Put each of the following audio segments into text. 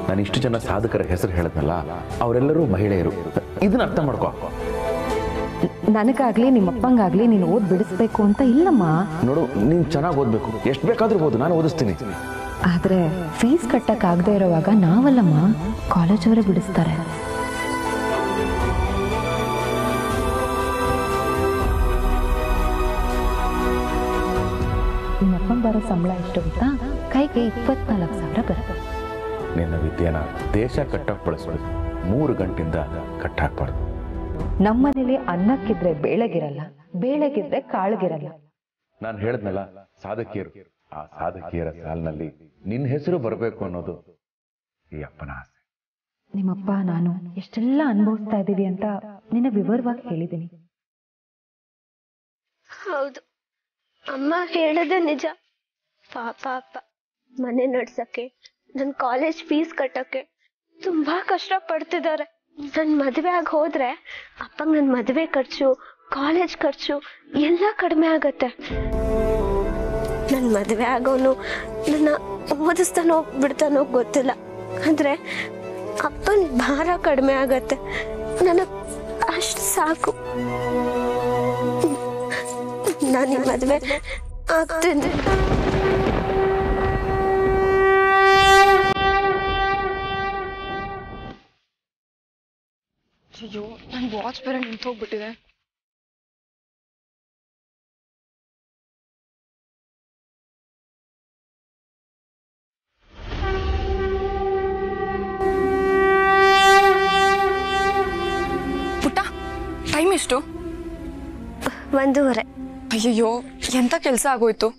ನಾನು ಇಷ್ಟು ಜನ ಸಾಧಕರ ಹೆಸರು ಹೇಳಿದ್ನಲ್ಲ ಅವರೆಲ್ಲರೂ ಮಹಿಳೆಯರು ಇದನ್ನ ಅರ್ಥ ಮಾಡ್ಕೋ ನನಗಾಗ್ಲಿ ನಿಮ್ಮಪ್ಪಂಗಾಗ್ಲಿ ನೀನು ಓದ್ ಬಿಡಿಸ್ಬೇಕು ಅಂತ ಇಲ್ಲಮ್ಮ ನೋಡು ನೀನು ಚೆನ್ನಾಗಿ ಓದಬೇಕು ಎಷ್ಟು ಬೇಕಾದ್ರೂ ಓದು ನಾನು ಓದಿಸ್ತೀನಿ ಆದ್ರೆ ಫೀಸ್ ಕಟ್ಟಕ್ ಆಗದೆ ಇರೋವಾಗ ನಾವಲ್ಲಮ್ಮ ಕಾಲೇಜ್ ಅವರೇ ಬಿಡಿಸ್ತಾರೆ ನಿಮ್ಮಪ್ಪನ್ ಬರೋ ಸಂಬಳ ಎಷ್ಟು ಗೊತ್ತಾ ಕೈಗೆ ಇಪ್ಪತ್ನಾಲ್ಕು ಸಾವಿರ ಬರುತ್ತೆ ನಿನ್ನ ವಿದ್ಯೆನ ದೇಶ ಕಟ್ಟಕ್ಕೆ ಬಳಸ್ಬಿಡು ಮೂರು ಗಂಟೆಯಿಂದ ಕಟ್ಟಾಕ್ಬಾರ್ದು ನಮ್ಮನೇಲಿ ಅನ್ನಕ್ಕಿದ್ರೆ ಬೇಳೆಗಿರಲ್ಲ ಬೇಳೆಗಿದ್ರೆ ಕಾಳಿಗಿರಲ್ಲ ನಾನು ಹೇಳಿದ್ನಲ್ಲ ಸಾಧಕಿಯರು ಆ ಸಾಧಕಿಯರ ಸಾಲಿನಲ್ಲಿ ನಿನ್ನ ಹೆಸರು ಬರಬೇಕು ಅನ್ನೋದು ಈ ಅಪ್ಪನ ಆಸೆ ನಿಮ್ಮಪ್ಪ ನಾನು ಎಷ್ಟೆಲ್ಲ ಅನುಭವಿಸ್ತಾ ಇದ್ದೀವಿ ಅಂತ ನಿನ್ನ ವಿವರವಾಗಿ ಹೇಳಿದ್ದೀನಿ ಹೌದು ಅಮ್ಮ ಹೇಳದೆ ನಿಜ ಪಾಪ ಅಪ್ಪ ಮನೆ ನಡ್ಸಕ್ಕೆ ನನ್ ಕಾಲೇಜ್ ಫೀಸ್ ಕಟ್ಟಕ್ಕೆ ತುಂಬಾ ಕಷ್ಟ ಪಡ್ತಿದ್ದಾರೆ ನನ್ ಮದ್ವೆ ಆಗಿ ಹೋದ್ರೆ ಅಪ್ಪಂಗ್ ನನ್ ಮದ್ವೆ ಖರ್ಚು ಕಾಲೇಜ್ ಖರ್ಚು ಎಲ್ಲ ಕಡಿಮೆ ಆಗತ್ತೆ ನನ್ ಮದ್ವೆ ಆಗೋನು ನನ್ನ ಓದಿಸ್ತಾನೋ ಬಿಡ್ತಾನೋ ಗೊತ್ತಿಲ್ಲ ಆದ್ರೆ ಅಪ್ಪನ್ ಭಾರ ಕಡಿಮೆ ಆಗತ್ತೆ ನನಗ್ ಅಷ್ಟು ಸಾಕು ನಾನು ಈ ಮದ್ವೆ ಆಗ್ತಿದ್ದೆ ಅಯ್ಯೋ ನನ್ನ ವಾಚ್ ಬೇರೆ ನಿಂತೋಗ್ಬಿಟ್ಟಿದೆ ಪುಟ್ಟ ಟೈಮ್ ಎಷ್ಟು ಒಂದೂವರೆ ಅಯ್ಯಯ್ಯೋ ಎಂತ ಕೆಲಸ ಆಗೋಯ್ತು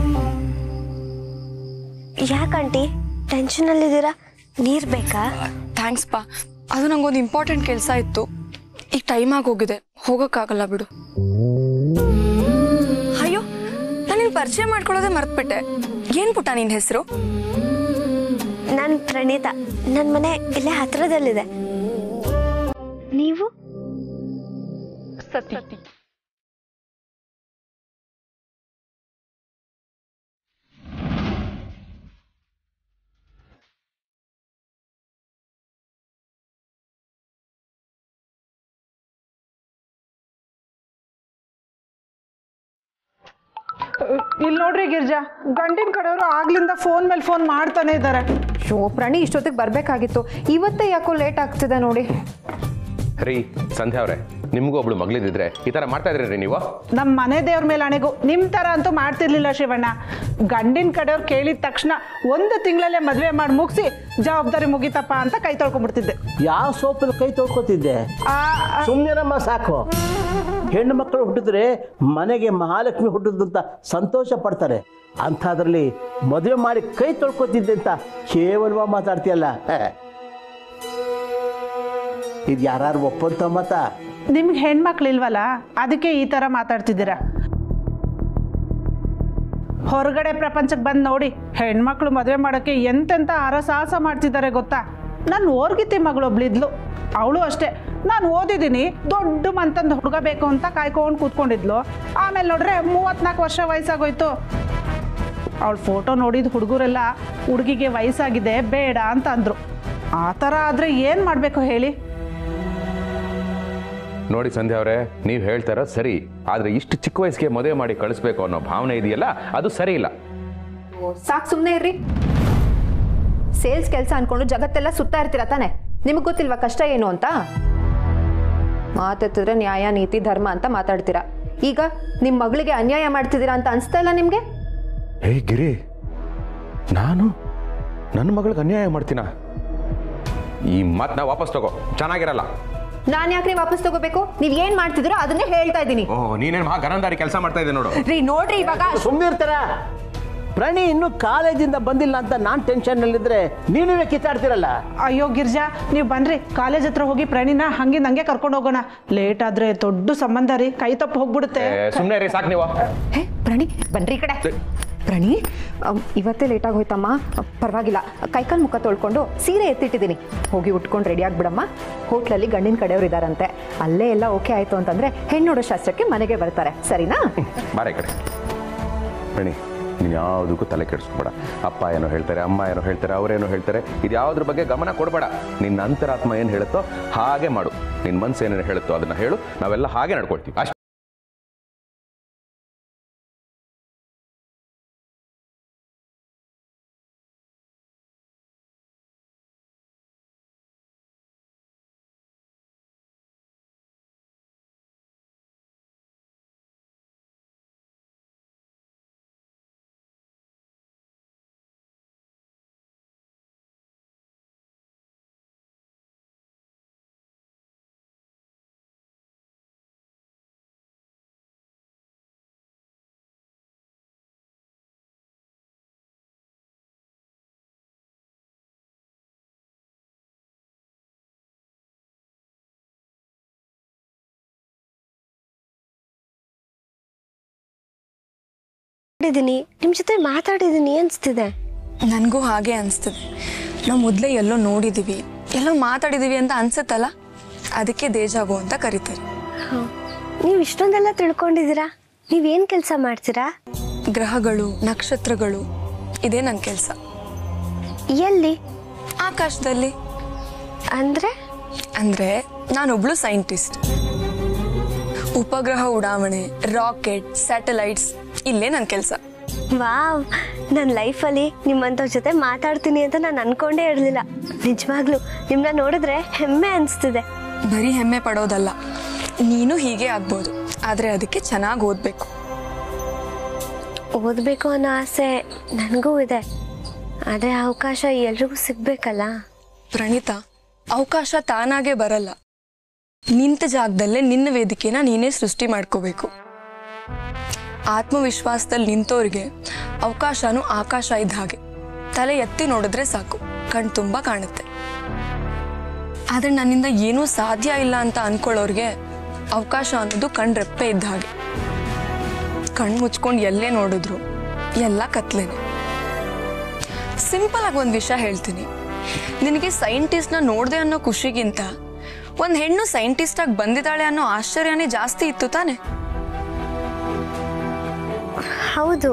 ಯಾಕಂಟಿ ಟೆನ್ಷನ್ ಅಲ್ಲಿದ್ದೀರಾ ನೀರ್ ಬೇಕಾ ಥ್ಯಾಂಕ್ಸ್ ಪಾ ಅದು ನಂಗೊಂದು ಇಂಪಾರ್ಟೆಂಟ್ ಕೆಲಸ ಇತ್ತು ಈಗ ಟೈಮ್ ಆಗೋಗಿದೆ ಹೋಗೋಕ್ಕಾಗಲ್ಲ ಬಿಡು ಅಯ್ಯೋ ನಾನು ನಿನ್ ಪರಿಚಯ ಮಾಡ್ಕೊಳ್ಳೋದೇ ಮರ್ತ್ಬಿಟ್ಟೆ ಏನ್ ಪುಟ್ಟ ನಿನ್ ಹೆಸರು ನಾನ್ ಪ್ರಣೀತಾ ನನ್ ಮನೆ ಇಲ್ಲೇ ಹತ್ರದಲ್ಲಿದೆ ನೀವು ಸತಿ ಇಲ್ಲಿ ನೋಡ್ರಿ ಗಿರ್ಜಾ ಗಂಡಿನ ಕಡೆಯವರು ಆಗ್ಲಿಂದ ಫೋನ್ ಮೇಲೆ ಫೋನ್ ಮಾಡ್ತಾನೆ ಇದ್ದಾರೆ ಶೋ ಪ್ರಾಣಿ ಇಷ್ಟೊತ್ತಿಗೆ ಬರಬೇಕಾಗಿತ್ತು ಇವತ್ತೇ ಯಾಕೋ ಲೇಟ್ ಆಗ್ತಿದೆ ನೋಡಿ ರೀ ಸಂಧ್ಯಾ ಅವರೇ ನಿಮಗೂ ಒಬ್ಳು ಮಗಳಿದ್ರೆ ಈ ಥರ ಮಾಡ್ತಾ ಇದ್ರಿ ನೀವು ನಮ್ಮ ಮನೆ ದೇವ್ರ ಮೇಲೆ ಅಣೆಗೂ ನಿಮ್ಮ ಥರ ಅಂತೂ ಮಾಡ್ತಿರ್ಲಿಲ್ಲ ಶಿವಣ್ಣ ಗಂಡಿನ ಕಡೆಯವ್ರು ಕೇಳಿದ ತಕ್ಷಣ ಒಂದು ತಿಂಗಳಲ್ಲೇ ಮದುವೆ ಮಾಡಿ ಮುಗಿಸಿ ಜವಾಬ್ದಾರಿ ಮುಗಿತಪ್ಪ ಅಂತ ಕೈ ತೊಳ್ಕೊಂಡ್ಬಿಡ್ತಿದ್ದೆ ಯಾವ ಸೋಪಲ್ಲಿ ಕೈ ತೊಳ್ಕೊತಿದ್ದೆ ಆ, ಆ, ಸುಮ್ಮನೆನಮ್ಮ ಸಾಕು ಹೆಣ್ಣು ಮಕ್ಕಳು ಹುಟ್ಟಿದ್ರೆ ಮನೆಗೆ ಮಹಾಲಕ್ಷ್ಮಿ ಹುಟ್ಟಿದ್ದು ಅಂತ ಸಂತೋಷ ಪಡ್ತಾರೆ ಅಂಥದ್ರಲ್ಲಿ ಮದುವೆ ಮಾಡಿ ಕೈ ತೊಳ್ಕೊತಿದ್ದೆ ಅಂತ ಕೇವಲವಾಗಿ ಮಾತಾಡ್ತೀಯಲ್ಲ ಹೇ. ಇದು ಯಾರು ಒಪ್ಪಂತ ಮತ ನಿಮ್ಗೆ ಹೆಣ್ಮಕ್ಳು ಇಲ್ವಲ್ಲ ಅದಕ್ಕೆ ಈ ಥರ ಮಾತಾಡ್ತಿದ್ದೀರಾ ಹೊರಗಡೆ ಪ್ರಪಂಚಕ್ಕೆ ಬಂದು ನೋಡಿ ಹೆಣ್ಮಕ್ಳು ಮದುವೆ ಮಾಡೋಕ್ಕೆ ಎಂತೆಂಥ ಅರಸಾಹಸ ಮಾಡ್ತಿದ್ದಾರೆ ಗೊತ್ತಾ ನನ್ನ ಓರ್ಗಿತ್ತಿ ಮಗಳೊಬ್ಳಿದ್ಲು ಅವಳು ಅಷ್ಟೇ ನಾನು ಓದಿದ್ದೀನಿ ದೊಡ್ಡ ಮಂತಂದು ಹುಡುಗ ಬೇಕು ಅಂತ ಕಾಯ್ಕೊಂಡು ಕೂತ್ಕೊಂಡಿದ್ಲು ಆಮೇಲೆ ನೋಡ್ರೆ ಮೂವತ್ನಾಲ್ಕು ವರ್ಷ ವಯಸ್ಸಾಗೋಯ್ತು ಅವಳ ಫೋಟೋ ನೋಡಿದ ಹುಡುಗರೆಲ್ಲ ಹುಡುಗಿಗೆ ವಯಸ್ಸಾಗಿದೆ ಬೇಡ ಅಂತ ಅಂದರು ಆ ಥರ ಆದರೆ ಏನು ಮಾಡಬೇಕು ಹೇಳಿ ನೋಡಿ ಸಂಧ್ಯಾ ಅವರೇ ನೀವು ಹೇಳ್ತಾ ಇರೋದು ಸರಿ ಆದ್ರೆ ಇಷ್ಟು ಚಿಕ್ಕ ವಯಸ್ಸಿಗೆ ಮದುವೆ ಮಾಡಿ ಕಳಿಸ್ಬೇಕು ಅನ್ನೋ ಭಾವನೆ ಇದೆಯಲ್ಲ ಅದು ಸರಿ ಇಲ್ಲ ಸಾಕು ಸುಮ್ಮನೆ ಇರ್ರಿ ಸೇಲ್ಸ್ ಕೆಲಸ ಅನ್ಕೊಂಡು ಜಗತ್ತೆಲ್ಲ ಸುತ್ತಾ ಇರ್ತೀರ ತಾನೆ ನಿಮಗೆ ಗೊತ್ತಿಲ್ವಾ ಕಷ್ಟ ಏನು ಅಂತ ಮಾತೆತ್ತಿದ್ರೆ ನ್ಯಾಯ ನೀತಿ ಧರ್ಮ ಅಂತ ಮಾತಾಡ್ತೀರಾ ಈಗ ನಿಮ್ಮ ಮಗಳಿಗೆ ಅನ್ಯಾಯ ಮಾಡ್ತಿದ್ದೀರಾ ಅಂತ ಅನಿಸ್ತಾ ಇಲ್ಲ ನಿಮಗೆ ಹೇ ಗಿರಿ ನಾನು ನನ್ನ ಮಗಳಿಗೆ ಅನ್ಯಾಯ ಮಾಡ್ತೀನ ಈ ಮಾತನ್ನ ವಾಪಸ್ ತಗೋ ಚೆನ್ನಾಗಿರಲ್ಲ ನಾನು ಯಾಕ್ರಿ ವಾಪಸ್ ತಗೋಬೇಕು ನೀವ್ ಏನ್ ಮಾಡ್ತಿದ್ದೀರೋ ಅದನ್ನೇ ಹೇಳ್ತಾ ಇದ್ದೀನಿ ಓ ನೀನೇನು ಮಹಾ ಗರಂದಾರಿ ಕೆಲಸ ಮಾಡ್ತಾ ಇದ್ದೆ ನೋಡು ರೀ ನೋಡ್ರಿ ಇವಾಗ ಸುಮ್ಮನೆ ಇರ್ತಾರ ಪ್ರಣಿ ಇನ್ನೂ ಕಾಲೇಜಿಂದ ಬಂದಿಲ್ಲ ಅಂತ ನಾನು ಟೆನ್ಷನ್ನಲ್ಲಿದ್ದರೆ ನೀವೇ ಕಿತ್ತಾಡ್ತಿರಲ್ಲ ಅಯ್ಯೋ ಗಿರ್ಜಾ ನೀವು ಬನ್ರಿ ಕಾಲೇಜ್ ಹತ್ರ ಹೋಗಿ ಪ್ರಣೀನ ಹಂಗೆ ನಂಗೆ ಕರ್ಕೊಂಡು ಹೋಗೋಣ ಲೇಟ್ ಆದ್ರೆ ದೊಡ್ಡ ಸಂಬಂಧ ರೀ ಕೈ ತಪ್ಪು ಹೋಗ್ಬಿಡುತ್ತೆ ಸುಮ್ಮನೆ ರೀ ಸಾಕು ನೀವು ಹೇ ಪ್ರಣಿ ಬನ್ರಿ ಈ ಕಡೆ ಪ್ರಣಿ ಅಮ್, ಇವತ್ತೇ ಲೇಟ್ ಆಗೋಯ್ತಮ್ಮ ಪರವಾಗಿಲ್ಲ ಕೈಕಾಲು ಮುಖ ತೊಳ್ಕೊಂಡು ಸೀರೆ ಎತ್ತಿಟ್ಟಿದ್ದೀನಿ ಹೋಗಿ ಉಟ್ಕೊಂಡು ರೆಡಿ ಆಗ್ಬಿಡಮ್ಮ ಹೋಟ್ಲಲ್ಲಿ ಗಂಡಿನ ಕಡೆಯವ್ರು ಇದ್ದಾರಂತೆ ಅಲ್ಲೇ ಎಲ್ಲ ಓಕೆ ಆಯ್ತು ಅಂತಂದ್ರೆ ಹೆಣ್ಣೋಡೋ ಶಾಸ್ತ್ರಕ್ಕೆ ಮನೆಗೆ ಬರ್ತಾರೆ ಸರಿನಾ ಬಾರೆ ಈ ಕಡೆ ಬನ್ನಿ ನೀನು ಯಾವುದಕ್ಕೂ ತಲೆ ಕೆಡಿಸ್ಕೊಬೇಡ ಅಪ್ಪ ಏನೋ ಹೇಳ್ತಾರೆ ಅಮ್ಮ ಏನೋ ಹೇಳ್ತಾರೆ ಅವರೇನೋ ಹೇಳ್ತಾರೆ ಇದು ಯಾವುದ್ರ ಬಗ್ಗೆ ಗಮನ ಕೊಡಬೇಡ ನಿನ್ನ ಅಂತರಾತ್ಮ ಏನು ಹೇಳುತ್ತೋ ಹಾಗೆ ಮಾಡು ನಿನ್ನ ಮನಸ್ಸು ಏನೇನು ಹೇಳುತ್ತೋ ಅದನ್ನು ಹೇಳು ನಾವೆಲ್ಲ ಹಾಗೆ ನಡ್ಕೊಳ್ತೀವಿ ಅಷ್ಟೇ ಮಾಡಿದ್ದೀನಿ ನಿಮ್ ಜೊತೆ ಮಾತಾಡಿದ್ದೀನಿ ಅನ್ಸ್ತಿದೆ ನನಗೂ ಹಾಗೆ ಅನಿಸ್ತದೆ ನಾವು ಮೊದಲೇ ಎಲ್ಲೋ ನೋಡಿದ್ದೀವಿ ಎಲ್ಲೋ ಮಾತಾಡಿದ್ದೀವಿ ಅಂತ ಅನ್ಸುತ್ತಲ್ಲ ಅದಕ್ಕೆ ದೇಜಾವು ಅಂತ ಕರೀತಾರೆ ನೀವು ಇಷ್ಟೊಂದೆಲ್ಲ ತಿಳ್ಕೊಂಡಿದ್ದೀರಾ ನೀವೇನ್ ಕೆಲಸ ಮಾಡ್ತೀರಾ ಗ್ರಹಗಳು ನಕ್ಷತ್ರಗಳು ಇದೇ ನನ್ನ ಕೆಲಸ ಎಲ್ಲಿ ಆಕಾಶದಲ್ಲಿ ಅಂದ್ರೆ ಅಂದರೆ ನಾನೊಬ್ಳು ಸೈಂಟಿಸ್ಟ್ ಉಪಗ್ರಹ ಉಡಾವಣೆ ರಾಕೆಟ್ ಸ್ಯಾಟಲೈಟ್ಸ್ ಇಲ್ಲೇ ನನ್ನ ಕೆಲಸ ವಾವ್ ನನ್ನ ಲೈಫಲ್ಲಿ ನಿಮ್ಮಂಥವ್ರ ಜೊತೆ ಮಾತಾಡ್ತೀನಿ ಅಂತ ನಾನು ಅನ್ಕೊಂಡೇ ಇರಲಿಲ್ಲ ನಿಜವಾಗ್ಲೂ ನಿಮ್ಮನ್ನ ನೋಡಿದ್ರೆ ಹೆಮ್ಮೆ ಅನಿಸ್ತಿದೆ ಬರೀ ಹೆಮ್ಮೆ ಪಡೋದಲ್ಲ ನೀನು ಹೀಗೆ ಆಗ್ಬೋದು ಆದರೆ ಅದಕ್ಕೆ ಚೆನ್ನಾಗಿ ಓದಬೇಕು ಓದಬೇಕು ಅನ್ನೋ ಆಸೆ ನನಗೂ ಇದೆ ಆದರೆ ಅವಕಾಶ ಎಲ್ರಿಗೂ ಸಿಗ್ಬೇಕಲ್ಲ ಪ್ರಣೀತ ಅವಕಾಶ ತಾನಾಗೆ ಬರಲ್ಲ ನಿಂತ ಜಾಗದಲ್ಲೇ ನಿನ್ನ ವೇದಿಕೆನ ನೀನೇ ಸೃಷ್ಟಿ ಮಾಡ್ಕೋಬೇಕು ಆತ್ಮವಿಶ್ವಾಸದಲ್ಲಿ ನಿಂತೋರಿಗೆ ಅವಕಾಶನೂ ಆಕಾಶ ಇದ್ದ ಹಾಗೆ ತಲೆ ಎತ್ತಿ ನೋಡಿದ್ರೆ ಸಾಕು ಕಣ್ ತುಂಬ ಕಾಣುತ್ತೆ ಆದರೆ ನನ್ನಿಂದ ಏನೂ ಸಾಧ್ಯ ಇಲ್ಲ ಅಂತ ಅನ್ಕೊಳ್ಳೋರ್ಗೆ ಅವಕಾಶ ಅನ್ನೋದು ಕಣ್ ರೆಪ್ಪೆ ಇದ್ದ ಹಾಗೆ ಕಣ್ ಮುಚ್ಕೊಂಡು ಎಲ್ಲೇ ನೋಡಿದ್ರು ಎಲ್ಲ ಕತ್ಲೇನೆ ಸಿಂಪಲ್ ಆಗಿ ಒಂದು ವಿಷಯ ಹೇಳ್ತೀನಿ ನಿನಗೆ ಸೈಂಟಿಸ್ಟ್ನ ನೋಡಿದೆ ಅನ್ನೋ ಖುಷಿಗಿಂತ ಒಂದು ಹೆಣ್ಣು ಸೈಂಟಿಸ್ಟ್ ಆಗಿ ಬಂದಿದ್ದಾಳೆ ಅನ್ನೋ ಆಶ್ಚರ್ಯನೇ ಜಾಸ್ತಿ ಇತ್ತು ತಾನೆ ಹೌದು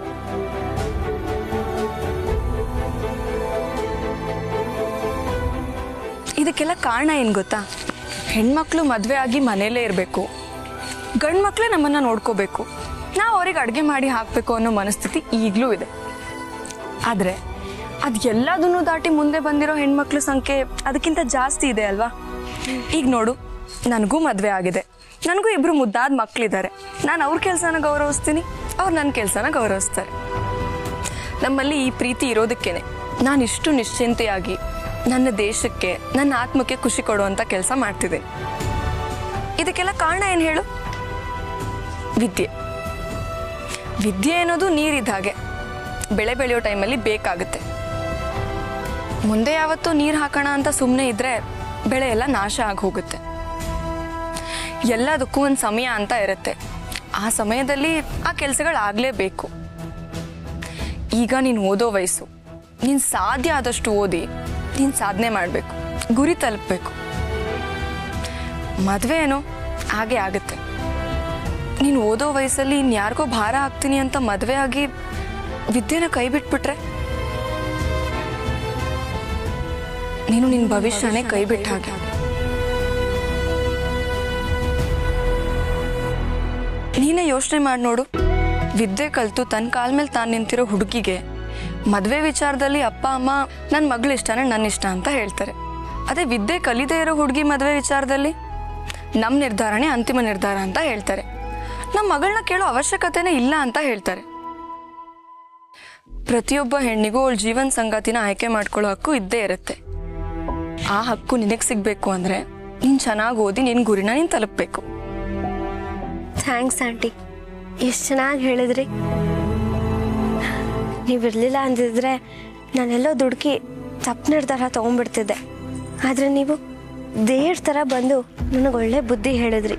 ಇದಕ್ಕೆಲ್ಲ ಕಾರಣ ಏನು ಗೊತ್ತಾ ಹೆಣ್ಮಕ್ಳು ಮದುವೆ ಆಗಿ ಮನೇಲೇ ಇರಬೇಕು ಗಂಡು ಮಕ್ಕಳೇ ನಮ್ಮನ್ನ ನೋಡ್ಕೋಬೇಕು ನಾವು ಅವ್ರಿಗೆ ಅಡುಗೆ ಮಾಡಿ ಹಾಕಬೇಕು ಅನ್ನೋ ಮನಸ್ಥಿತಿ ಈಗಲೂ ಇದೆ ಆದರೆ ಅದು ಎಲ್ಲದನ್ನು ದಾಟಿ ಮುಂದೆ ಬಂದಿರೋ ಹೆಣ್ಮಕ್ಳ ಸಂಖ್ಯೆ ಅದಕ್ಕಿಂತ ಜಾಸ್ತಿ ಇದೆ ಅಲ್ವಾ ಈಗ ನೋಡು ನನಗೂ ಮದುವೆ ಆಗಿದೆ ನನಗೂ ಇಬ್ಬರು ಮುದ್ದಾದ ಮಕ್ಕಳಿದ್ದಾರೆ ನಾನು ಅವ್ರ ಕೆಲಸನ ಗೌರವಿಸ್ತೀನಿ ಅವ್ರು ನನ್ನ ಕೆಲಸನ ಗೌರವಿಸ್ತಾರೆ ನಮ್ಮಲ್ಲಿ ಈ ಪ್ರೀತಿ ಇರೋದಕ್ಕೇನೆ ನಾನು ಇಷ್ಟು ನಿಶ್ಚಿಂತೆಯಾಗಿ ನನ್ನ ದೇಶಕ್ಕೆ ನನ್ನ ಆತ್ಮಕ್ಕೆ ಖುಷಿ ಕೊಡುವಂಥ ಕೆಲಸ ಮಾಡ್ತಿದ್ದೀನಿ ಇದಕ್ಕೆಲ್ಲ ಕಾರಣ ಏನು ಹೇಳು ವಿದ್ಯೆ ವಿದ್ಯೆ ಅನ್ನೋದು ನೀರಿದ್ದ ಹಾಗೆ ಬೆಳೆ ಬೆಳೆಯೋ ಟೈಮಲ್ಲಿ ಬೇಕಾಗುತ್ತೆ ಮುಂದೆ ಯಾವತ್ತೂ ನೀರು ಹಾಕೋಣ ಅಂತ ಸುಮ್ಮನೆ ಇದ್ರೆ ಬೆಳೆ ಎಲ್ಲ ನಾಶ ಆಗಿ ಹೋಗುತ್ತೆ ಎಲ್ಲದಕ್ಕೂ ಒಂದು ಸಮಯ ಅಂತ ಇರುತ್ತೆ ಆ ಸಮಯದಲ್ಲಿ ಆ ಕೆಲಸಗಳಾಗಲೇಬೇಕು ಈಗ ನೀನು ಓದೋ ವಯಸ್ಸು ನೀನು ಸಾಧ್ಯ ಆದಷ್ಟು ಓದಿ ನೀನು ಸಾಧನೆ ಮಾಡಬೇಕು ಗುರಿ ತಲುಪಬೇಕು ಮದುವೆ ಏನೋ ಹಾಗೆ ಆಗುತ್ತೆ ನೀನು ಓದೋ ವಯಸ್ಸಲ್ಲಿ ಇನ್ಯಾರಿಗೋ ಭಾರ ಆಗ್ತೀನಿ ಅಂತ ಮದುವೆ ಆಗಿ ವಿದ್ಯೆನ ಕೈ ಬಿಟ್ಬಿಟ್ರೆ ನೀನು ನಿನ್ನ ಭವಿಷ್ಯನೇ ಕೈ ಬಿಟ್ಟ ಹಾಗೆ ನೀನೇ ಯೋಚನೆ ಮಾಡಿ ನೋಡು ವಿದ್ಯೆ ಕಲ್ತು ತನ್ನ ಕಾಲ ಮೇಲೆ ತಾನು ನಿಂತಿರೋ ಹುಡುಗಿಗೆ ಮದುವೆ ವಿಚಾರದಲ್ಲಿ ಅಪ್ಪ ಅಮ್ಮ ನನ್ನ ಮಗಳು ಇಷ್ಟನೇ ನನ್ನ ಇಷ್ಟ ಅಂತ ಹೇಳ್ತಾರೆ ಅದೇ ವಿದ್ಯೆ ಕಲಿದೇ ಇರೋ ಹುಡುಗಿ ಮದುವೆ ವಿಚಾರದಲ್ಲಿ ನಮ್ಮ ನಿರ್ಧಾರನೇ ಅಂತಿಮ ನಿರ್ಧಾರ ಅಂತ ಹೇಳ್ತಾರೆ ನಮ್ಮ ಮಗಳನ್ನ ಕೇಳೋ ಅವಶ್ಯಕತೆನೇ ಇಲ್ಲ ಅಂತ ಹೇಳ್ತಾರೆ ಪ್ರತಿಯೊಬ್ಬ ಹೆಣ್ಣಿಗೂ ಅವಳ ಜೀವನ ಸಂಗಾತಿನ ಆಯ್ಕೆ ಮಾಡ್ಕೊಳ್ಳೋ ಹಕ್ಕು ಇದ್ದೇ ಇರುತ್ತೆ ಆ ಹಕ್ಕು ನಿನಗೆ ಸಿಗಬೇಕು ಅಂದರೆ ನೀನು ಚೆನ್ನಾಗಿ ಓದಿ ನಿನ್ನ ಗುರಿನ ನೀನು ತಲುಪಬೇಕು ಥ್ಯಾಂಕ್ಸ್ ಆಂಟಿ ಎಷ್ಟು ಚೆನ್ನಾಗಿ ಹೇಳಿದ್ರಿ ನೀವಿರಲಿಲ್ಲ ಅಂದಿದ್ರೆ ನಾನೆಲ್ಲೋ ದುಡುಕಿ ತಪ್ಪು ನಿರ್ಧಾರ ತೊಗೊಂಡ್ಬಿಡ್ತಿದ್ದೆ ಆದರೆ ನೀವು ದೇವ್ರ ಥರ ಬಂದು ನನಗೆ ಒಳ್ಳೆ ಬುದ್ಧಿ ಹೇಳಿದ್ರಿ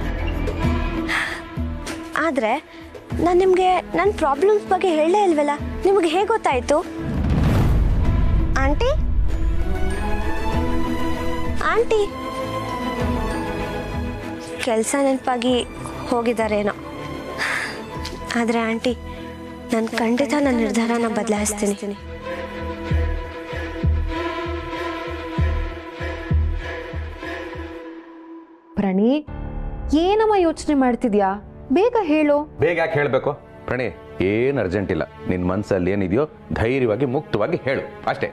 ಆದರೆ ನಾನು ನಿಮಗೆ ನನ್ನ ಪ್ರಾಬ್ಲಮ್ಸ್ ಬಗ್ಗೆ ಹೇಳೇ ಇಲ್ವಲ್ಲ ನಿಮಗೆ ಹೇಗೆ ಗೊತ್ತಾಯಿತು ಆಂಟಿ ಆಂಟಿ ಕೆಲಸ ನೆನಪಾಗಿ ಹೋಗಿದ್ದಾರೇನೋ ಆದರೆ ಆಂಟಿ ನಾನು ಖಂಡಿತ ನನ್ನ ನಿರ್ಧಾರನ ಬದಲಾಯಿಸ್ತೀನಿ ಪ್ರಣಿ ಏನಮ್ಮ ಯೋಚನೆ ಮಾಡ್ತಿದ್ಯಾ ಬೇಗ ಹೇಳು ಬೇಗ ಯಾಕೆ ಹೇಳಬೇಕು ಪ್ರಣಿ ಏನು ಅರ್ಜೆಂಟ್ ಇಲ್ಲ ನಿನ್ನ ಮನಸ್ಸಲ್ಲಿ ಏನಿದೆಯೋ ಧೈರ್ಯವಾಗಿ ಮುಕ್ತವಾಗಿ ಹೇಳು ಅಷ್ಟೇ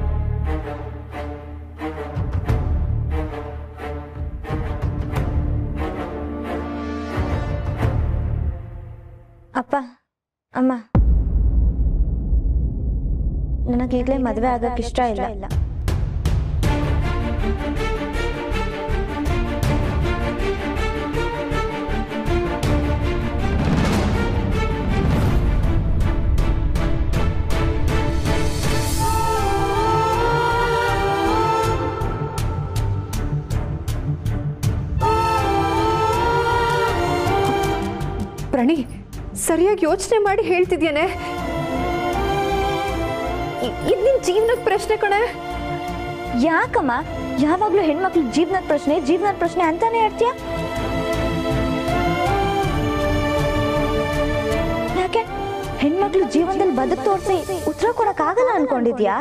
ಅಪ್ಪ ಅಮ್ಮ ನನಗೀಗಲೇ ಮದುವೆ ಆಗಕ್ಕೆ ಇಷ್ಟ ಇಲ್ಲ ಪ್ರಣಿ ಸರಿಯಾಗಿ ಯೋಚನೆ ಮಾಡಿ ಹೇಳ್ತಿದ್ಯೇನೆ ಇ- ಇದ್ ನಿನ್ ಜೀವನದ ಪ್ರಶ್ನೆ ಕಣೆ ಯಾಕಮ್ಮ ಯಾವಾಗ್ಲೂ ಹೆಣ್ಮಕ್ಳು ಜೀವನದ ಪ್ರಶ್ನೆ ಜೀವನದ ಪ್ರಶ್ನೆ ಅಂತಾನೆ ಹೇಳ್ತೀಯ ಯಾಕೆ ಹೆಣ್ಮಕ್ಳು ಜೀವನದಲ್ಲಿ ಬದುಕು ತೋರಿಸಿ ಉತ್ತರ ಕೊಡಕ್ ಆಗಲ್ಲ ಅನ್ಕೊಂಡಿದ್ಯಾ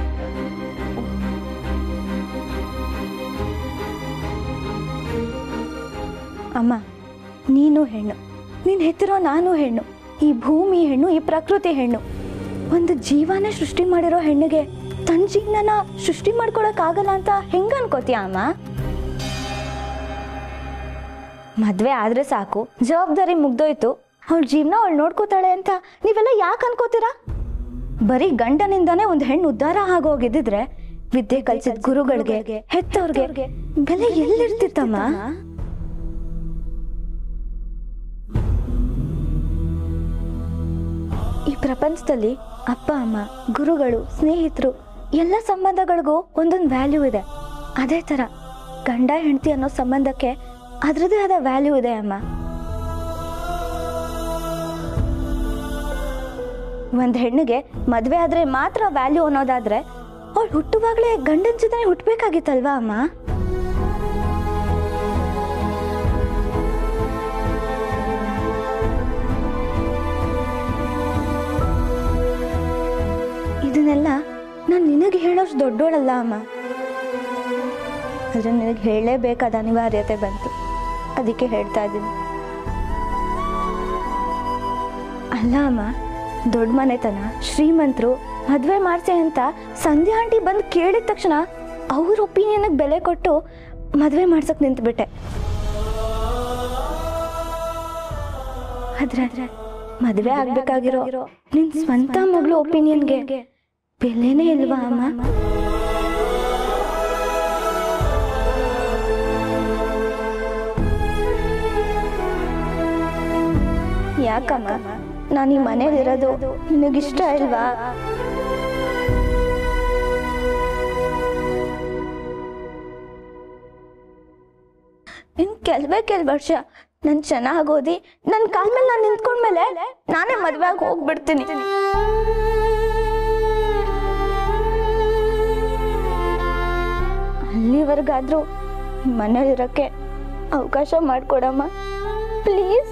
ಅಮ್ಮ ನೀನು ಹೆಣ್ಣು ನೀನ್ ಹೆತ್ತಿರೋ ನಾನು ಹೆಣ್ಣು ಈ ಭೂಮಿ ಹೆಣ್ಣು ಈ ಪ್ರಕೃತಿ ಹೆಣ್ಣು ಒಂದು ಜೀವನೇ ಸೃಷ್ಟಿ ಮಾಡಿರೋ ಹೆಣ್ಣಿಗೆ ತನ್ನ ಜೀವನನ ಸೃಷ್ಟಿ ಮಾಡ್ಕೊಳಕ್ ಆಗಲ್ಲ ಅಂತ ಹೆಂಗ ಅನ್ಕೋತೀಯ ಅಮ್ಮ ಮದ್ವೆ ಆದ್ರೆ ಸಾಕು ಜವಾಬ್ದಾರಿ ಮುಗ್ದೋಯ್ತು ಅವಳ ಜೀವನ ಅವಳು ನೋಡ್ಕೋತಾಳೆ ಅಂತ ನೀವೆಲ್ಲ ಯಾಕೆ ಅನ್ಕೋತೀರಾ ಬರೀ ಗಂಡನಿಂದಾನೇ ಒಂದು ಹೆಣ್ಣು ಉದ್ಧಾರ ಆಗೋಗಿದ್ದಿದ್ರೆ ವಿದ್ಯೆ ಕಲ್ಸಿದ ಗುರುಗಳಿಗೆ ಹೆತ್ತವ್ರಿಗೆ ಬೆಲೆ ಎಲ್ಲಿರ್ತಿತ್ತಮ್ಮ ಈ ಪ್ರಪಂಚದಲ್ಲಿ ಅಪ್ಪ ಅಮ್ಮ ಗುರುಗಳು ಸ್ನೇಹಿತರು ಎಲ್ಲ ಸಂಬಂಧಗಳಿಗೂ ಒಂದೊಂದು ವ್ಯಾಲ್ಯೂ ಇದೆ ಅದೇ ಥರ ಗಂಡ ಹೆಂಡತಿ ಅನ್ನೋ ಸಂಬಂಧಕ್ಕೆ ಅದರದೇ ಆದ ವ್ಯಾಲ್ಯೂ ಇದೆ ಅಮ್ಮ ಒಂದು ಹೆಣ್ಣಿಗೆ ಮದುವೆ ಆದ್ರೆ ಮಾತ್ರ ವ್ಯಾಲ್ಯೂ ಅನ್ನೋದಾದ್ರೆ ಅವಳು ಹುಟ್ಟುವಾಗಲೇ ಗಂಡನ ಜೊತೆ ಹುಟ್ಟಬೇಕಾಗಿತ್ತಲ್ವಾ ಅಮ್ಮ ಇದನ್ನೆಲ್ಲ ನಾನು ನಿನಗೆ ಹೇಳೋಷ್ಟು ದೊಡ್ಡೋಳಲ್ಲ ಅಮ್ಮ ಆದ್ರೆ ನಿನಗೆ ಹೇಳಲೇಬೇಕಾದ ಅನಿವಾರ್ಯತೆ ಬಂತು ಅದಕ್ಕೆ ಹೇಳ್ತಾ ಇದ್ದೀನಿ ಅಲ್ಲ ಅಮ್ಮ ದೊಡ್ಡ ಮನೆತನ ಶ್ರೀಮಂತರು ಮದುವೆ ಮಾಡ್ಸಿ ಅಂತ ಸಂಧ್ಯಾ ಆಂಟಿ ಬಂದು ಕೇಳಿದ ತಕ್ಷಣ ಅವ್ರ ಒಪಿನಿಯನ್ಗೆ ಬೆಲೆ ಕೊಟ್ಟು ಮದುವೆ ಮಾಡ್ಸಕ್ ನಿಂತ್ಬಿಟ್ಟೆ ಆದ್ರೆ ಮದುವೆ ಆಗ್ಬೇಕಾಗಿರೋ ನಿನ್ ಸ್ವಂತ ಮಗಳು ಒಪಿನಿಯನ್ಗೆ ಬೆಲೆನೇ ಇಲ್ವಾ ಅಮ್ಮ ಯಾಕಮ್ಮ ನಾನು ಈ ಮನೇಲಿರೋದು ನಿನಗಿಷ್ಟ ಇಲ್ವಾ ಇನ್ ಕೆಲವೇ ಕೆಲವು ವರ್ಷ ನಾನು ಚೆನ್ನಾಗಿ ಓದಿ ನನ್ನ ಕಾಲ ಮೇಲೆ ನಾನು ನಿಂತ್ಕೊಂಡ್ಮೇಲೆ ನಾನೇ ಮದುವೆ ಆಗಿ ಹೋಗ್ಬಿಡ್ತೀನಿ ಅಲ್ಲಿವರೆಗಾದ್ರೂ ಮನೇಲಿರೋಕ್ಕೆ ಅವಕಾಶ ಮಾಡಿಕೊಡಮ್ಮ ಪ್ಲೀಸ್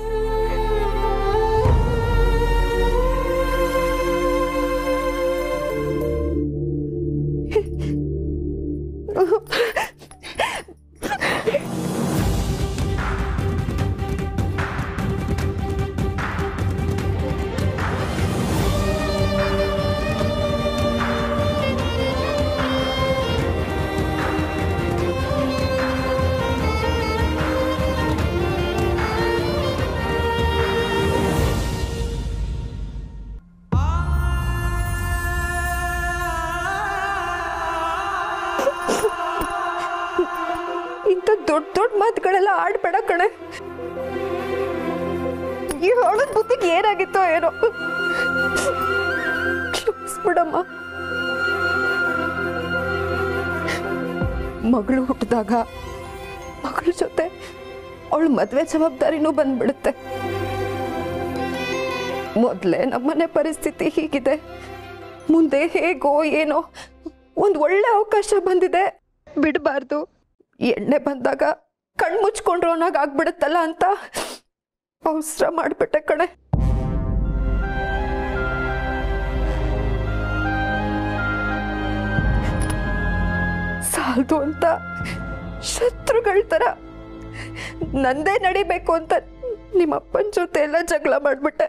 ಇಂಥ ದೊಡ್ಡ ದೊಡ್ಡ ಮಾತುಗಳೆಲ್ಲ ಆಡ್ಬೇಡ ಕಣೆ ಈ ಹೊಳದ ಬುದ್ಧಿಗೆ ಏನಾಗಿತ್ತೋ ಏನೋ ಕ್ಷಮಿಸ್ಬಿಡಮ್ಮ ಮಗಳು ಹುಟ್ಟಿದಾಗ ಮಗಳ ಜೊತೆ ಅವಳ ಮದ್ವೆ ಜವಾಬ್ದಾರಿನೂ ಬಂದ್ಬಿಡುತ್ತೆ ಮೊದಲೇ ನಮ್ಮನೆ ಪರಿಸ್ಥಿತಿ ಹೀಗಿದೆ ಮುಂದೆ ಹೇಗೋ ಏನೋ ಒಂದು ಒಳ್ಳೆ ಅವಕಾಶ ಬಂದಿದೆ ಬಿಡಬಾರ್ದು ಎಣ್ಣೆ ಬಂದಾಗ ಕಣ್ಣು ಮುಚ್ಕೊಂಡ್ರೋನಾಗ ಆಗ್ಬಿಡುತ್ತಲ್ಲ ಅಂತ ಅವಸರ ಮಾಡ್ಬಿಟ್ಟೆ ಕಣೆ ಸಾಲದು ಅಂತ ಶತ್ರುಗಳ ಥರ ನಂದೇ ನಡಿಬೇಕು ಅಂತ ನಿಮ್ಮ ಅಪ್ಪನ ಜೊತೆ ಎಲ್ಲ ಜಗಳ ಮಾಡ್ಬಿಟ್ಟೆ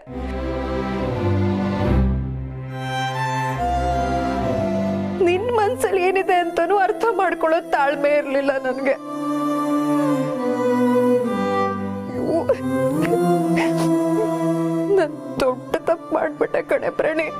ನಿನ್ ಮನ್ಸಲ್ಲಿ ಏನಿದೆ ಅಂತಾನೂ ಅರ್ಥ ಮಾಡ್ಕೊಳ್ಳೋ ತಾಳ್ಮೆ ಇರ್ಲಿಲ್ಲ ನನ್ಗೆ ಅಯ್ಯೋ. ನಾನ್ ದೊಡ್ಡ ತಪ್ಪು ಮಾಡ್ಬಿಟ್ಟೆ ಕಣೆ ಪ್ರಾಣಿ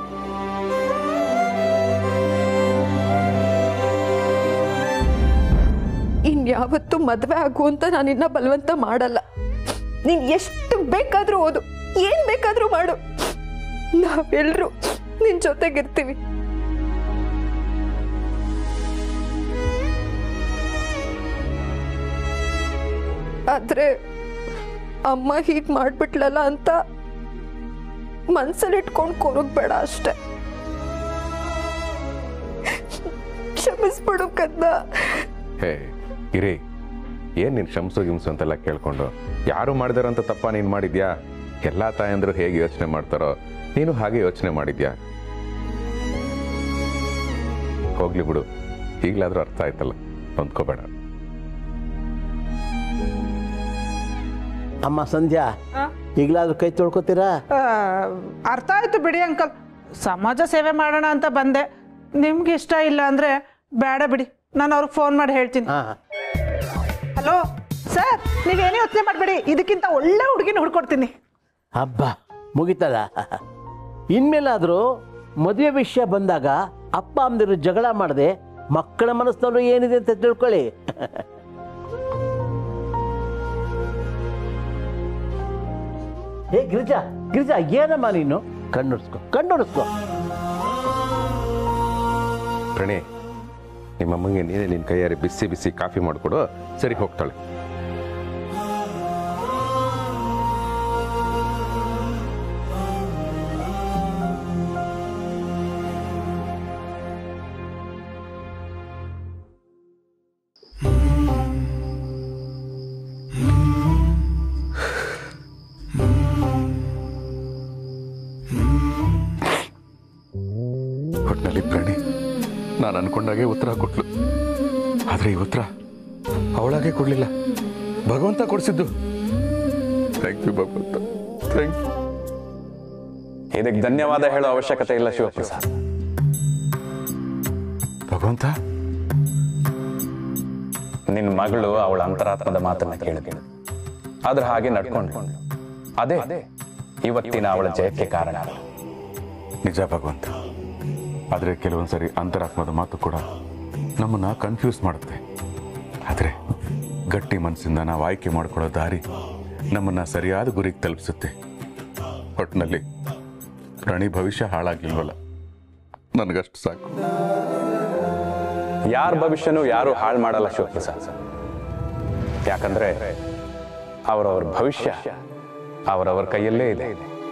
ಇನ್ಯಾವತ್ತೂ ಮದ್ವೆ ಆಗು ಅಂತ ನಾನಿನ್ನ ಬಲವಂತ ಮಾಡಲ್ಲ ನೀನ್ ಎಷ್ಟು ಬೇಕಾದ್ರೂ ಓದು ಏನ್ ಬೇಕಾದ್ರೂ ಮಾಡು ನಾವೆಲ್ರೂ ನಿನ್ ಜೊತೆಗಿರ್ತೀವಿ ಆದ್ರೆ ಅಮ್ಮ ಹೀಗ್ ಮಾಡ್ಬಿಟ್ಲಲ್ಲ ಅಂತ ಮನ್ಸಲ್ಲಿ ಇಟ್ಕೊಂಡು ಕೊರಗ್ಬೇಡ ಅಷ್ಟೆ ಕ್ಷಮಿಸ್ಬಿಡು ಕದ್ದ ಹೇ ಇರಿ ಏನ್ ನೀನ್ ಶಂಸು ಗಿಮ್ಸು ಅಂತೆಲ್ಲ ಕೇಳ್ಕೊಂಡು ಯಾರು ಮಾಡಿದಾರಂತ ತಪ್ಪ ನೀನ್ ಮಾಡಿದ್ಯಾ ಎಲ್ಲಾ ತಾಯಂದ್ರು ಹೇಗೆ ಯೋಚನೆ ಮಾಡ್ತಾರೋ ನೀನು ಹಾಗೆ ಯೋಚನೆ ಮಾಡಿದ್ಯಾ ಹೋಗ್ಲಿ ಬಿಡು ಈಗ್ಲಾದ್ರೂ ಅರ್ಥ ಆಯ್ತಲ್ಲ ಹೊಂದ್ಕೋಬೇಡ ಅಮ್ಮ ಸಂಧ್ಯಾ ಈಗಲಾದ್ರೂ ಕೈ ತೊಳ್ಕೊತೀರಾ ಆ, ಅರ್ಥ ಆಯ್ತು ಬಿಡಿ ಅಂಕಲ್ ಸಮಾಜ ಸೇವೆ ಮಾಡೋಣ ಅಂತ ಬಂದೆ ನಿಮ್ಗೆ ಇಷ್ಟ ಇಲ್ಲ ಅಂದ್ರೆ ಬೇಡ ಬಿಡಿ ನಾನು ಅವ್ರಿಗೆ ಫೋನ್ ಮಾಡಿ ಹೇಳ್ತೀನಿ ಹಾ ಹಲೋ ಸರ್ ನೀವೇನೇ ಯೋಚನೆ ಮಾಡಬೇಡಿ ಇದಕ್ಕಿಂತ ಒಳ್ಳೆ ಹುಡುಗಿನ ಹುಡ್ಕೊಡ್ತೀನಿ ಹಬ್ಬ ಮುಗಿತದ ಇನ್ಮೇಲಾದರೂ ಮದುವೆ ವಿಷಯ ಬಂದಾಗ ಅಪ್ಪ ಅಮ್ಮದಿರು ಜಗಳ ಮಾಡದೆ ಮಕ್ಕಳ ಮನಸ್ಸಿನಲ್ಲೂ ಏನಿದೆ ಅಂತ ತಿಳ್ಕೊಳ್ಳಿ ಏ ಗಿರಿಜಾ ಗಿರಿಜಾ ಏನಮ್ಮ ನೀನು ಕಣ್ಣುಡ್ಸ್ಕೊ ಕಣ್ಣುಡ್ಸ್ಕೊ ಪ್ರಣಿ ನಿಮ್ಮಮ್ಮಂಗೆ ನೀನೇ ನಿನ್ನ ಕೈಯಾರೆ ಬಿಸಿ ಬಿಸಿ ಕಾಫಿ ಮಾಡಿಕೊಡು ಸರಿ ಹೋಗ್ತಾಳೆ ಒಟ್ಟಿನಲ್ಲಿ ಪ್ರಾಣಿ ನಾನು ಅನ್ಕೊಂಡಾಗೆ ಉತ್ತರ ಕೊಟ್ಲು ಆದ್ರೆ ಈ ಉತ್ತರ ಅವಳಾಗೆ ಕೊಡ್ಲಿಲ್ಲ ಭಗವಂತ ಕೊಡಿಸಿದ್ದು ಥ್ಯಾಂಕ್ ಯು ಭಗವಂತ ಥ್ಯಾಂಕ್ ಯು ಇದಕ್ಕೆ ಧನ್ಯವಾದ ಹೇಳೋ ಅವಶ್ಯಕತೆ ಇಲ್ಲ ಶಿವಪ್ರಸಾದ್ ಭಗವಂತ ನಿನ್ನ ಮಗಳು ಅವಳ ಅಂತರಾತ್ಮದ ಮಾತನ್ನ ಕೇಳಿದಳು ಆದ್ರೆ ಹಾಗೆ ನಡ್ಕೊಂಡು ಅದೇ ಇವತ್ತಿನ ಅವಳ ಜಯಕ್ಕೆ ಕಾರಣ ನಿಜ ಭಗವಂತ ಆದರೆ ಕೆಲವೊಂದ್ಸರಿ ಅಂತರಾತ್ಮದ ಮಾತು ಕೂಡ ನಮ್ಮನ್ನ ಕನ್ಫ್ಯೂಸ್ ಮಾಡುತ್ತೆ ಆದರೆ ಗಟ್ಟಿ ಮನಸ್ಸಿಂದ ನಾವು ಆಯ್ಕೆ ಮಾಡ್ಕೊಳ್ಳೋ ದಾರಿ ನಮ್ಮನ್ನ ಸರಿಯಾದ ಗುರಿಗೆ ತಲುಪಿಸುತ್ತೆ ಒಟ್ಟಿನಲ್ಲಿ ಪ್ರಾಣಿ ಭವಿಷ್ಯ ಹಾಳಾಗಿಲ್ವಲ್ಲ ನನಗಷ್ಟು ಸಾಕು ಯಾರ ಭವಿಷ್ಯನೂ ಯಾರು ಹಾಳು ಮಾಡಲ್ಲ ಶಿವಪ್ರಸಾದ್ ಯಾಕಂದ್ರೆ ಅವರವ್ರ ಭವಿಷ್ಯ ಅವರವರ ಕೈಯಲ್ಲೇ ಇದೆ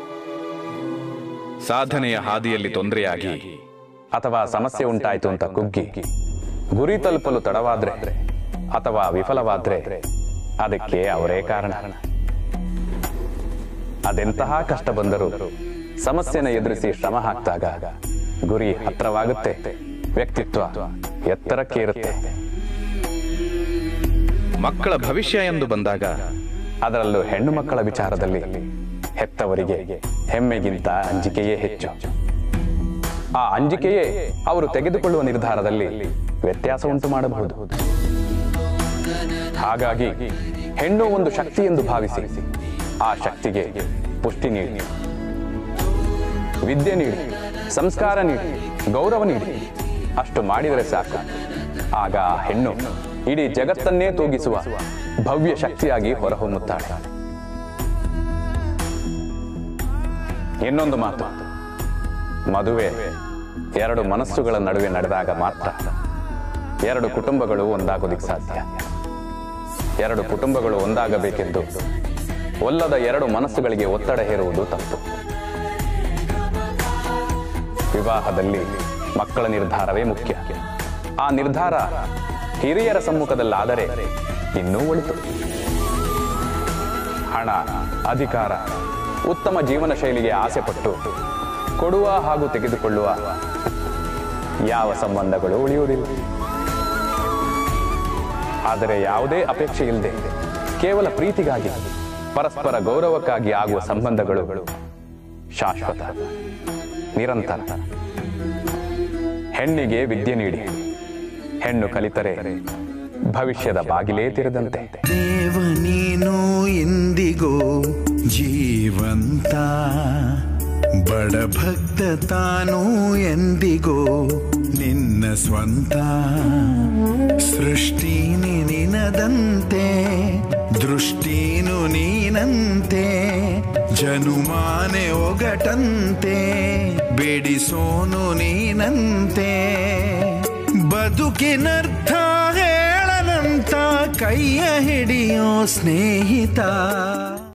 ಸಾಧನೆಯ ಹಾದಿಯಲ್ಲಿ ತೊಂದರೆಯಾಗಿ ಅಥವಾ ಸಮಸ್ಯೆ ಉಂಟಾಯ್ತು ಅಂತ ಕುಗ್ಗಿ ಗುರಿ ತಲುಪಲು ತಡವಾದ್ರೆ ಅಥವಾ ವಿಫಲವಾದ್ರೆ ಅದಕ್ಕೆ ಅವರೇ ಕಾರಣ ಅದೆಂತಹ ಕಷ್ಟ ಬಂದರೂ ಸಮಸ್ಯೆನ ಎದುರಿಸಿ ಶ್ರಮ ಹಾಕಿದಾಗ ಗುರಿ ಹತ್ರವಾಗುತ್ತೆ ವ್ಯಕ್ತಿತ್ವ ಎತ್ತರಕ್ಕೆ ಇರುತ್ತೆ ಮಕ್ಕಳ ಭವಿಷ್ಯ ಎಂದು ಬಂದಾಗ ಅದರಲ್ಲೂ ಹೆಣ್ಣು ಮಕ್ಕಳ ವಿಚಾರದಲ್ಲಿ ಹೆತ್ತವರಿಗೆ ಹೆಮ್ಮೆಗಿಂತ ಅಂಜಿಕೆಯೇ ಹೆಚ್ಚು ಆ ಅಂಜಿಕೆಯೇ ಅವರು ತೆಗೆದುಕೊಳ್ಳುವ ನಿರ್ಧಾರದಲ್ಲಿ ವ್ಯತ್ಯಾಸ ಉಂಟು ಮಾಡಬಹುದು ಹಾಗಾಗಿ ಹೆಣ್ಣು ಒಂದು ಶಕ್ತಿ ಎಂದು ಭಾವಿಸಿ ಆ ಶಕ್ತಿಗೆ ಪುಷ್ಟಿ ನೀಡಿ ವಿದ್ಯೆ ನೀಡಿ ಸಂಸ್ಕಾರ ನೀಡಿ ಗೌರವ ನೀಡಿ ಅಷ್ಟು ಮಾಡಿದರೆ ಸಾಕು ಆಗ ಆ ಹೆಣ್ಣು ಇಡೀ ಜಗತ್ತನ್ನೇ ತೂಗಿಸುವ ಭವ್ಯ ಶಕ್ತಿಯಾಗಿ ಹೊರಹೊಮ್ಮುತ್ತಾಳೆ ಇನ್ನೊಂದು ಮಾತು ಮದುವೆ ಎರಡು ಮನಸ್ಸುಗಳ ನಡುವೆ ನಡೆದಾಗ ಮಾತ್ರ ಎರಡು ಕುಟುಂಬಗಳು ಒಂದಾಗೋದಿಕ್ ಸಾಧ್ಯ ಎರಡು ಕುಟುಂಬಗಳು ಒಂದಾಗಬೇಕೆಂದು ಒಲ್ಲದ ಎರಡು ಮನಸ್ಸುಗಳಿಗೆ ಒತ್ತಡ ಹೇರುವುದು ತಪ್ಪು ವಿವಾಹದಲ್ಲಿ ಮಕ್ಕಳ ನಿರ್ಧಾರವೇ ಮುಖ್ಯ ಆ ನಿರ್ಧಾರ ಹಿರಿಯರ ಸಮ್ಮುಖದಲ್ಲಾದರೆ ಇನ್ನೂ ಒಳಿತು ಹಣ ಅಧಿಕಾರ ಉತ್ತಮ ಜೀವನ ಶೈಲಿಗೆ ಆಸೆ ಪಟ್ಟು ಕೊಡುವ ಹಾಗೂ ತೆಗೆದುಕೊಳ್ಳುವ ಯಾವ ಸಂಬಂಧಗಳು ಉಳಿಯುವುದಿಲ್ಲ ಆದರೆ ಯಾವುದೇ ಅಪೇಕ್ಷೆ ಇಲ್ಲದೆ ಕೇವಲ ಪ್ರೀತಿಗಾಗಿ ಪರಸ್ಪರ ಗೌರವಕ್ಕಾಗಿ ಆಗುವ ಸಂಬಂಧಗಳು ಶಾಶ್ವತ ನಿರಂತರ ಹೆಣ್ಣಿಗೆ ವಿದ್ಯೆ ನೀಡಿ ಹೆಣ್ಣು ಕಲಿತರೆ ಭವಿಷ್ಯದ ಬಾಗಿಲೇ ತೆರೆದಂತೆ ದೇವ ನೀನು ಎಂದಿಗೋ ಜೀವಂತ ಬಡಭಕ್ತ ತಾನು ಎಂದಿಗೋ ನಿನ್ನ ಸ್ವಂತ ಸೃಷ್ಟಿನಿ ನಿನದಂತೆ ದೃಷ್ಟಿನು ನೀನಂತೆ ಜನುಮಾನೆ ಒಗಟಂತೆ ಬೇಡಿಸೋನು ನೀನಂತೆ ಬದುಕಿನರ್ಥ ಹೇಳನಂತ ಕೈಯ ಹಿಡಿಯೋ ಸ್ನೇಹಿತ